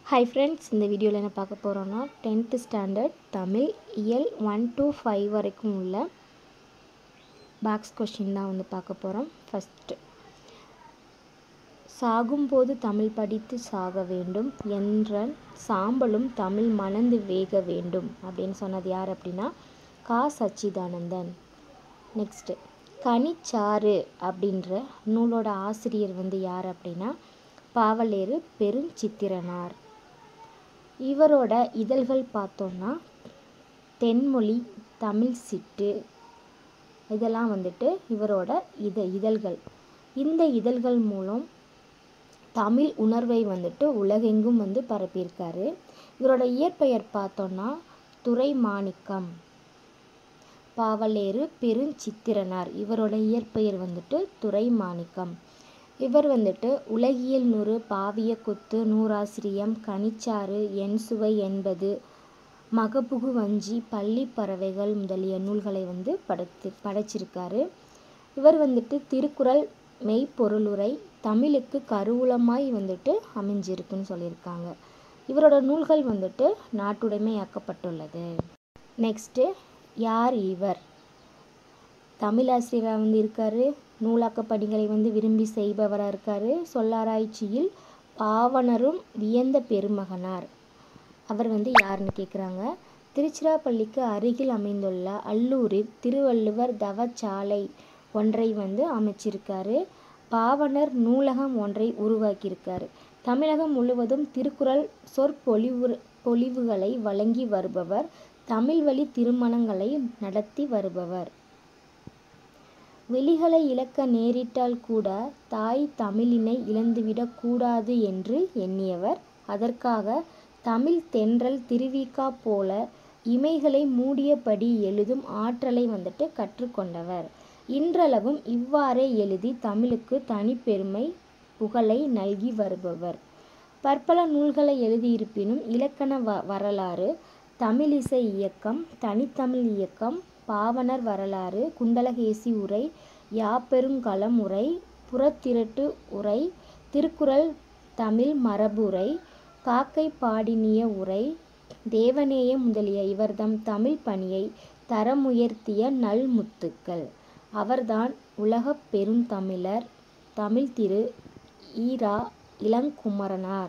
hi friends இந்த வீடியோவில் என்ன பார்க்க போகிறோன்னா டென்த்து ஸ்டாண்டர்ட் தமிழ் இயல் ஒன் to ஃபைவ் வரைக்கும் உள்ள பாக்ஸ் கொஷின் தான் வந்து பார்க்க போகிறோம் ஃபஸ்ட்டு சாகும்போது தமிழ் படித்து சாக வேண்டும் என்ற சாம்பலும் தமிழ் மணந்து வேக வேண்டும் அப்படின்னு சொன்னது யார் அப்படின்னா கா சச்சிதானந்தன் நெக்ஸ்ட்டு கனிச்சாறு அப்படின்ற நூலோட ஆசிரியர் வந்து யார் அப்படின்னா பாவலேறு பெருஞ்சித்திரனார் இவரோட இதழ்கள் பார்த்தோன்னா தென்மொழி தமிழ் சிட்டு இதெல்லாம் வந்துட்டு இவரோட இத இதழ்கள் இந்த இதழ்கள் மூலம் தமிழ் உணர்வை வந்துட்டு உலகெங்கும் வந்து பரப்பியிருக்காரு இவரோட இயற்பெயர் பார்த்தோன்னா துரை மாணிக்கம் பாவலேறு பெருஞ்சித்திரனார் இவரோட இயற்பெயர் வந்துட்டு துரை மாணிக்கம் இவர் வந்துட்டு உலகியல் நூறு பாவிய கொத்து நூறாசிரியம் கனிச்சாறு என் சுவை என்பது மகபுகு வஞ்சி பள்ளி பறவைகள் முதலிய நூல்களை வந்து படைத்து படைச்சிருக்காரு இவர் வந்துட்டு திருக்குறள் மெய்ப்பொருளுரை தமிழுக்கு கருவூலமாய் வந்துட்டு அமைஞ்சிருக்குன்னு சொல்லியிருக்காங்க இவரோட நூல்கள் வந்துட்டு நாட்டுடைமையாக்கப்பட்டுள்ளது நெக்ஸ்ட்டு யார் இவர் தமிழாசிரியராக வந்து இருக்கார் நூலாக்க பணிகளை வந்து விரும்பி செய்பவராக இருக்கார் சொல்லாராய்ச்சியில் பாவனரும் வியந்த பெருமகனார் அவர் வந்து யாருன்னு கேட்குறாங்க திருச்சிராப்பள்ளிக்கு அருகில் அமைந்துள்ள அல்லூரில் திருவள்ளுவர் தவச்சாலை ஒன்றை வந்து அமைச்சிருக்காரு பாவனர் நூலகம் ஒன்றை உருவாக்கியிருக்காரு தமிழகம் முழுவதும் திருக்குறள் சொற்பொழிவு பொழிவுகளை வழங்கி வருபவர் தமிழ் வழி திருமணங்களை நடத்தி வருபவர் வெளிகளை இழக்க நேரிட்டால் கூட தாய் தமிழினை இழந்துவிடக் கூடாது என்று எண்ணியவர் அதற்காக தமிழ் தென்றல் திருவிக்கா போல இமைகளை மூடியபடி எழுதும் ஆற்றலை வந்துட்டு கற்றுக்கொண்டவர் இன்றளவும் இவ்வாறே எழுதி தமிழுக்கு தனிப்பெருமை புகழை நல்கி வருபவர் பற்பல நூல்களை எழுதியிருப்பினும் இலக்கண வ வரலாறு தமிழிசை இயக்கம் தனித்தமிழ் இயக்கம் பாவனர் வரலாறு குண்டலகேசி உரை யாப்பெருங்களம் உரை புறத்திரட்டு உரை திருக்குறள் தமிழ் மரபுரை காக்கை பாடினிய உரை தேவநேய முதலிய இவர்தம் தமிழ் பணியை தரமுயர்த்திய நல்முத்துக்கள் அவர்தான் உலகப் பெருந்தமிழர் தமிழ் திரு ஈரா இளங்குமரனார்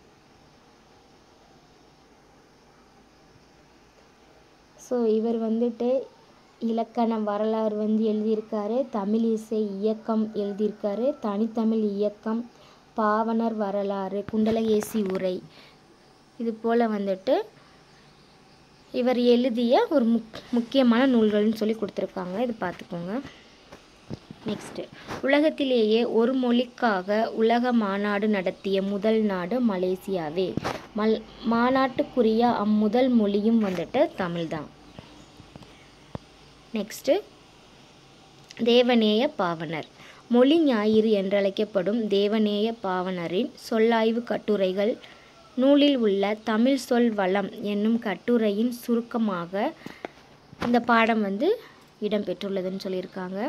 ஸோ இவர் வந்துட்டு இலக்கண வரலாறு வந்து எழுதியிருக்காரு தமிழ் இசை இயக்கம் எழுதியிருக்காரு தனித்தமிழ் இயக்கம் பாவனர் வரலாறு குண்டலகேசி உரை இது போல் வந்துட்டு இவர் எழுதிய ஒரு முக் முக்கியமான நூல்கள்னு சொல்லி கொடுத்துருக்காங்க இது பார்த்துக்கோங்க நெக்ஸ்ட்டு உலகத்திலேயே ஒரு மொழிக்காக உலக மாநாடு நடத்திய முதல் நாடு மலேசியாவே மல் மாநாட்டுக்குரிய அம்முதல் மொழியும் வந்துட்டு தமிழ் தான் நெக்ஸ்ட்டு தேவநேய பாவனர் மொழி ஞாயிறு என்றழைக்கப்படும் தேவநேய பாவனரின் சொல்லாய்வு கட்டுரைகள் நூலில் உள்ள தமிழ் சொல் வளம் என்னும் கட்டுரையின் சுருக்கமாக இந்த பாடம் வந்து இடம்பெற்றுள்ளதுன்னு சொல்லியிருக்காங்க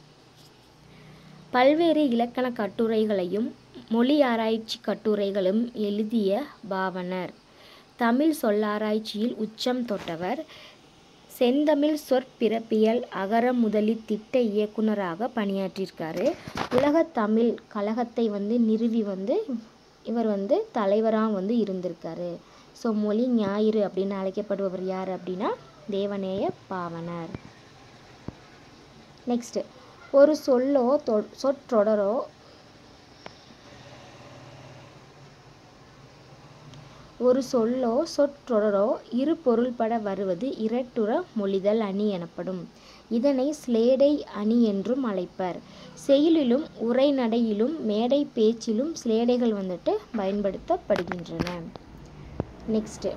பல்வேறு இலக்கண கட்டுரைகளையும் மொழி ஆராய்ச்சி கட்டுரைகளும் எழுதிய பாவனர் தமிழ் சொல்லாராய்ச்சியில் உச்சம் தொட்டவர் செந்தமிழ் சொற்பிறப்பியல் அகர முதலி திட்ட இயக்குனராக பணியாற்றியிருக்காரு உலக தமிழ் கழகத்தை வந்து நிறுவி வந்து இவர் வந்து தலைவராக வந்து இருந்திருக்காரு ஸோ மொழி ஞாயிறு அப்படின்னு அழைக்கப்படுபவர் யார் அப்படின்னா தேவநேய பாவனர் நெக்ஸ்ட்டு ஒரு சொல்லோ தொ சொற்றொடரோ ஒரு சொல்லோ சொற்றொடரோ இரு பொருள்பட வருவது இரட்டுற மொழிதல் அணி எனப்படும் இதனை ஸ்லேடை அணி என்றும் அழைப்பர் செயலிலும் உரைநடையிலும் மேடை பேச்சிலும் ஸ்லேடைகள் வந்துட்டு பயன்படுத்தப்படுகின்றன நெக்ஸ்ட்டு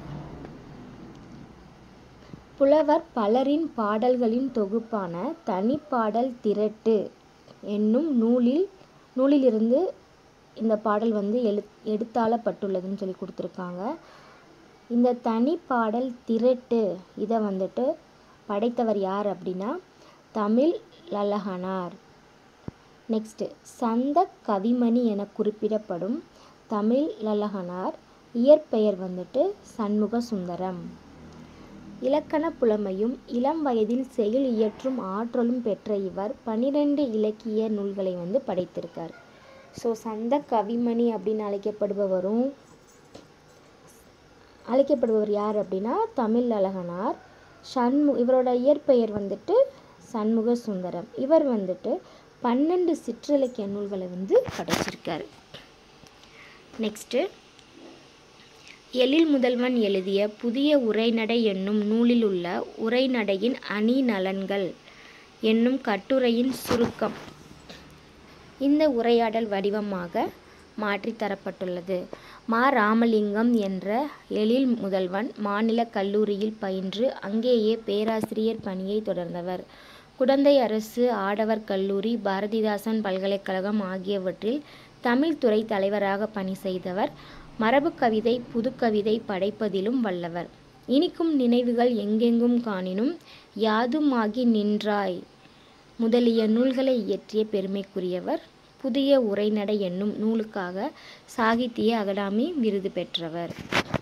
புலவர் பலரின் பாடல்களின் தொகுப்பான தனிப்பாடல் திரட்டு என்னும் நூலில் நூலிலிருந்து இந்த பாடல் வந்து எழு எடுத்தாளப்பட்டுள்ளதுன்னு சொல்லி கொடுத்துருக்காங்க இந்த தனி பாடல் திரட்டு இதை வந்துட்டு படைத்தவர் யார் அப்படின்னா தமிழ் லலகனார் நெக்ஸ்ட்டு சந்த கவிமணி என குறிப்பிடப்படும் தமிழ் லலகனார் இயற்பெயர் வந்துட்டு சண்முக சுந்தரம் இலக்கண புலமையும் இளம் வயதில் செயல் இயற்றும் ஆற்றலும் பெற்ற இவர் பன்னிரண்டு இலக்கிய நூல்களை வந்து படைத்திருக்கார் ஸோ சந்த கவிமணி அப்படின்னு அழைக்கப்படுபவரும் அழைக்கப்படுபவர் யார் அப்படின்னா தமிழ் அழகனார் சண்மு இவரோட இயற்பெயர் வந்துட்டு சண்முக சுந்தரம் இவர் வந்துட்டு பன்னெண்டு சிற்றிலக்கிய நூல்களை வந்து படைச்சிருக்காரு நெக்ஸ்ட்டு எழில் முதல்வன் எழுதிய புதிய உரைநடை என்னும் நூலில் உள்ள உரைநடையின் அணி நலன்கள் என்னும் கட்டுரையின் சுருக்கம் இந்த உரையாடல் வடிவமாக மாற்றி தரப்பட்டுள்ளது மா ராமலிங்கம் என்ற எழில் முதல்வன் மாநில கல்லூரியில் பயின்று அங்கேயே பேராசிரியர் பணியை தொடர்ந்தவர் குடந்தை அரசு ஆடவர் கல்லூரி பாரதிதாசன் பல்கலைக்கழகம் ஆகியவற்றில் தமிழ் துறை தலைவராக பணி செய்தவர் மரபு கவிதை புதுக்கவிதை படைப்பதிலும் வல்லவர் இனிக்கும் நினைவுகள் எங்கெங்கும் காணினும் யாதுமாகி நின்றாய் முதலிய நூல்களை இயற்றிய பெருமைக்குரியவர் புதிய உரைநடை என்னும் நூலுக்காக சாகித்திய அகாடமி விருது பெற்றவர்